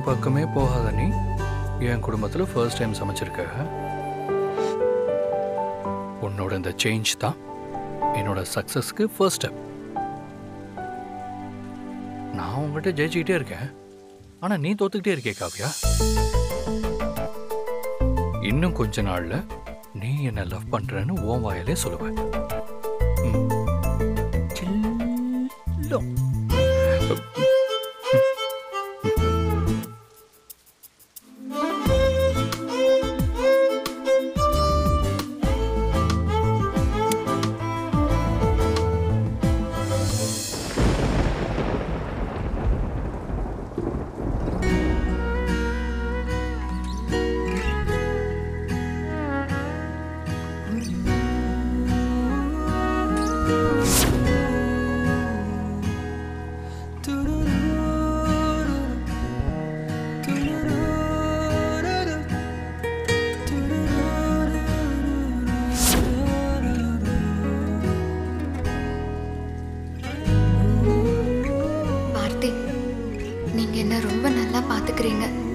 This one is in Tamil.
பக்கமே போகாத நீ என் குடும்பத்தில் ஃபர்ஸ்ட் டைம் சமைச்சிருக்க உன்னோட இந்த சேஞ்ச் தான் என்னோட சக்ஸஸ்க்கு ஃபர்ஸ்ட் ஸ்டெப் நான் உங்ககிட்ட ஜெயிச்சுக்கிட்டே இருக்கேன் ஆனால் நீ தோத்துக்கிட்டே இருக்கே காவ்யா இன்னும் கொஞ்ச நாள்ல நீ என்ன லவ் பண்றேன்னு உன் வாயிலே சொல்லுவேன் ம். செல்லம். பார்த்தி நீங்க என்ன ரொம்ப நல்லா பாத்துக்கிறீங்க